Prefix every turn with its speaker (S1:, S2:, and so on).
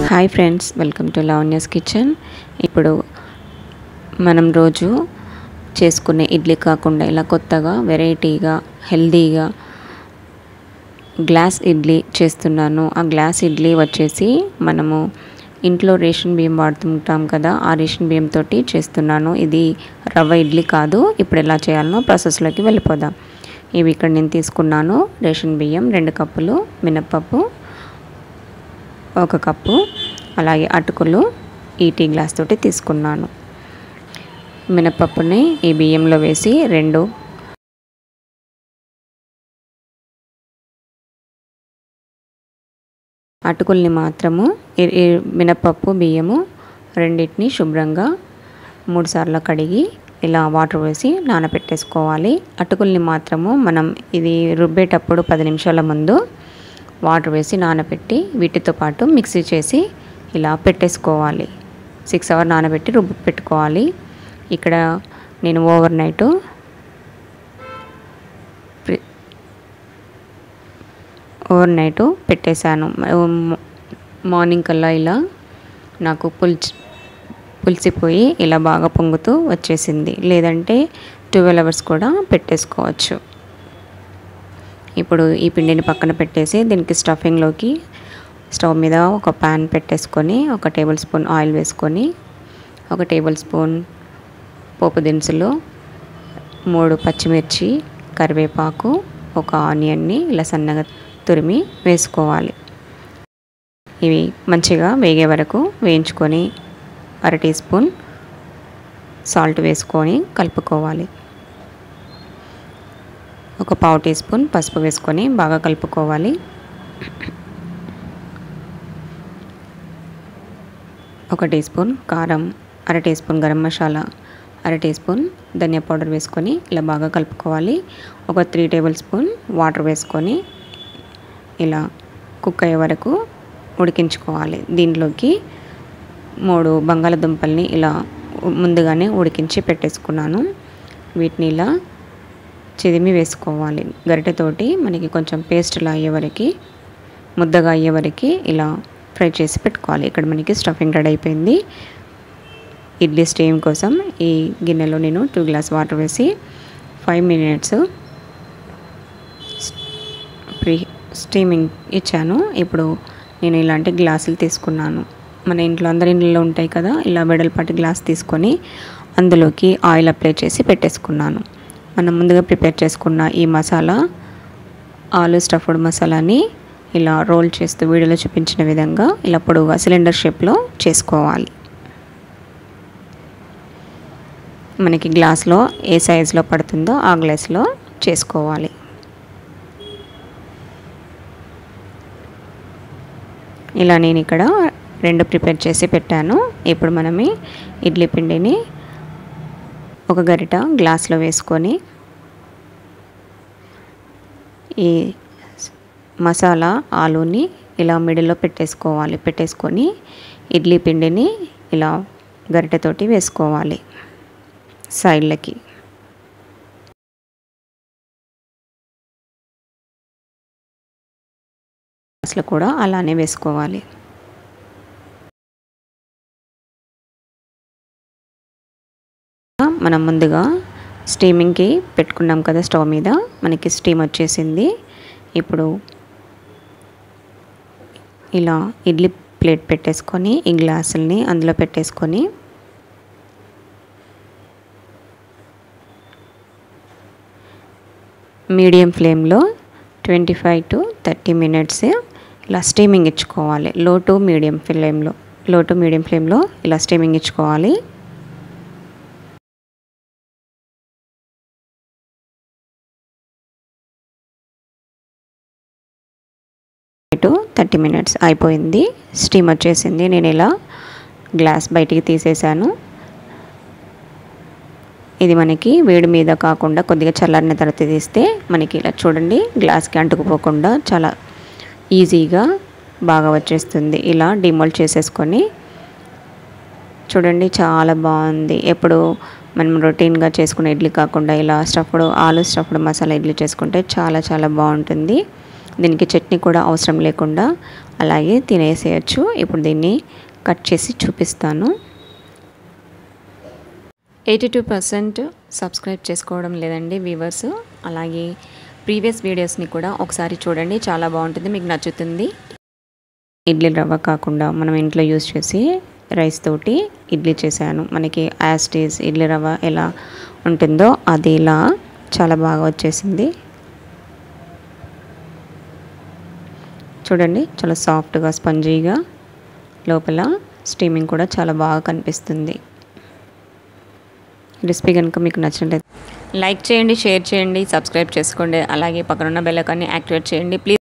S1: hi friends welcome to Lavanya's kitchen ఇప్పుడు మనం రోజు చేసుకునే ఇడ్లీ కాకుండా ఇలా కొత్తగా వెరైటీగా హెల్దీగా గ్లాస్ ఇడ్లీ చేస్తున్నాను ఆ గ్లాస్ ఇడ్లీ వచ్చేసి మనము ఇంట్లో రేషన్ బియ్యం వాడుతుంటాం కదా ఆ రేషన్ బియ్యం తోటి చేస్తున్నాను ఇది రవ్వ ఇడ్లీ కాదు ఇప్పుడు ఎలా చేయాలనో ప్రాసెస్లోకి వెళ్ళిపోదాం ఇవి ఇక్కడ నేను తీసుకున్నాను రేషన్ బియ్యం రెండు కప్పులు మినప్పప్పు ఒక కప్పు అలాగే అటుకులు ఈ టీ గ్లాస్ తోటి తీసుకున్నాను మినపప్పుని ఈ బియ్యంలో వేసి రెండు అటుకుల్ని మాత్రము మినపప్పు బియ్యము రెండింటిని శుభ్రంగా మూడు సార్లు కడిగి ఇలా వాటర్ వేసి నానబెట్టేసుకోవాలి అటుకుల్ని మాత్రము మనం ఇది రుబ్బేటప్పుడు పది నిమిషాల ముందు వాటర్ వేసి నానబెట్టి వీటితో పాటు మిక్సీ చేసి ఇలా పెట్టేసుకోవాలి సిక్స్ అవర్ నానబెట్టి రుబ్బు పెట్టుకోవాలి ఇక్కడ నేను ఓవర్ నైట్ ఓవర్ నైట్ పెట్టేశాను మార్నింగ్ కల్లా ఇలా నాకు పుల్చి పులిసిపోయి ఇలా బాగా పొంగుతూ వచ్చేసింది లేదంటే ట్వెల్వ్ అవర్స్ కూడా పెట్టేసుకోవచ్చు ఇప్పుడు ఈ పిండిని పక్కన పెట్టేసి దీనికి స్టఫింగ్లోకి స్టవ్ మీద ఒక ప్యాన్ పెట్టేసుకొని ఒక టేబుల్ స్పూన్ ఆయిల్ వేసుకొని ఒక టేబుల్ స్పూన్ పోపు దినుసులు మూడు పచ్చిమిర్చి కరివేపాకు ఒక ఆనియన్ని ఇలా సన్నగా తురిమి వేసుకోవాలి ఇవి మంచిగా వేగే వరకు వేయించుకొని అర టీ స్పూన్ సాల్ట్ వేసుకొని కలుపుకోవాలి ఒక పావు టీ స్పూన్ పసుపు వేసుకొని బాగా కలుపుకోవాలి ఒక టీ స్పూన్ కారం అర టీ స్పూన్ గరం మసాలా అర టీ స్పూన్ ధనియా పౌడర్ వేసుకొని ఇలా బాగా కలుపుకోవాలి ఒక త్రీ టేబుల్ స్పూన్ వాటర్ వేసుకొని ఇలా కుక్ అయ్యే వరకు ఉడికించుకోవాలి దీంట్లోకి మూడు బంగాళదుంపల్ని ఇలా ముందుగానే ఉడికించి పెట్టేసుకున్నాను వీటిని ఇలా చిదిమి వేసుకోవాలి గరిటెతోటి మనకి కొంచెం పేస్ట్లా అయ్యే వరకు ముద్దగా అయ్యే వరకు ఇలా ఫ్రై చేసి పెట్టుకోవాలి ఇక్కడ మనకి స్టఫింగ్ రెడీ అయిపోయింది ఇడ్లీ స్టీమ్ కోసం ఈ గిన్నెలో నేను టూ గ్లాస్ వాటర్ వేసి ఫైవ్ మినిట్స్ ప్రీ స్టీమింగ్ ఇచ్చాను ఇప్పుడు నేను ఇలాంటి గ్లాసులు తీసుకున్నాను మన ఇంట్లో అందరి ఇంట్లో ఉంటాయి కదా ఇలా వెడల్పాటి గ్లాస్ తీసుకొని అందులోకి ఆయిల్ అప్లై చేసి పెట్టేసుకున్నాను మనం ముందుగా ప్రిపేర్ చేసుకున్న ఈ మసాలా ఆలు స్టఫ్డ్ మసాలాని ఇలా రోల్ చేస్తూ వీడియోలో చూపించిన విధంగా ఇలా పొడవుగా సిలిండర్ షేప్లో చేసుకోవాలి మనకి గ్లాస్లో ఏ సైజులో పడుతుందో ఆ గ్లాస్లో చేసుకోవాలి ఇలా నేను ఇక్కడ రెండు ప్రిపేర్ చేసి పెట్టాను ఇప్పుడు మనం ఇడ్లీ పిండిని ఒక గరిట గ్లాస్లో వేసుకొని ఈ మసాలా ఆలూని ఇలా మిడిల్లో పెట్టేసుకోవాలి పెట్టేసుకొని ఇడ్లీ పిండిని ఇలా గరిటెతోటి వేసుకోవాలి సైడ్లకి గ్లాస్లో కూడా అలానే వేసుకోవాలి మనం ముందుగా స్టీమింగ్కి పెట్టుకున్నాం కదా స్టవ్ మీద మనకి స్టీమ్ వచ్చేసింది ఇప్పుడు ఇలా ఇడ్లీ ప్లేట్ పెట్టేసుకొని ఈ గ్లాసుల్ని అందులో పెట్టేసుకొని మీడియం ఫ్లేమ్లో twenty five to thirty minutes ఇలా స్టీమింగ్ ఇచ్చుకోవాలి లో టు మీడియం ఫ్లేమ్లో లో టు మీడియం ఫ్లేమ్లో ఇలా స్టీమింగ్ ఇచ్చుకోవాలి టు థర్టీ మినిట్స్ అయిపోయింది స్టీమ్ వచ్చేసింది నేను ఇలా గ్లాస్ బయటికి తీసేసాను ఇది మనకి వేడి మీద కాకుండా కొద్దిగా చల్లారిన తర్వాత తీస్తే మనకి ఇలా చూడండి గ్లాస్కి అంటుకుపోకుండా చాలా ఈజీగా బాగా వచ్చేస్తుంది ఇలా డిమోల్డ్ చేసేసుకొని చూడండి చాలా బాగుంది ఎప్పుడు మనం రొటీన్గా చేసుకునే ఇడ్లీ కాకుండా ఇలా స్టఫ్డ్ ఆలు స్టఫ్డ్ మసాలా ఇడ్లీ చేసుకుంటే చాలా చాలా బాగుంటుంది దీనికి చట్నీ కూడా అవసరం లేకుండా అలాగే తినేసేయచ్చు ఇప్పుడు దీన్ని కట్ చేసి చూపిస్తాను ఎయిటీ టూ పర్సెంట్ సబ్స్క్రైబ్ చేసుకోవడం లేదండి వ్యూవర్స్ అలాగే ప్రీవియస్ వీడియోస్ని కూడా ఒకసారి చూడండి చాలా బాగుంటుంది మీకు నచ్చుతుంది ఇడ్లీ రవ్వ కాకుండా మనం ఇంట్లో యూస్ చేసి రైస్ తోటి ఇడ్లీ చేశాను మనకి యాస్టీస్ ఇడ్లీ రవ్వ ఎలా ఉంటుందో అది ఇలా చాలా బాగా వచ్చేసింది చూడండి చాలా సాఫ్ట్గా స్పంజీగా లోపల స్టీమింగ్ కూడా చాలా బాగా కనిపిస్తుంది రెసిపీ కనుక మీకు నచ్చినట్లయితే లైక్ చేయండి షేర్ చేయండి సబ్స్క్రైబ్ చేసుకోండి అలాగే పక్కనున్న బెల్ ఐకాన్ని యాక్టివేట్ చేయండి ప్లీజ్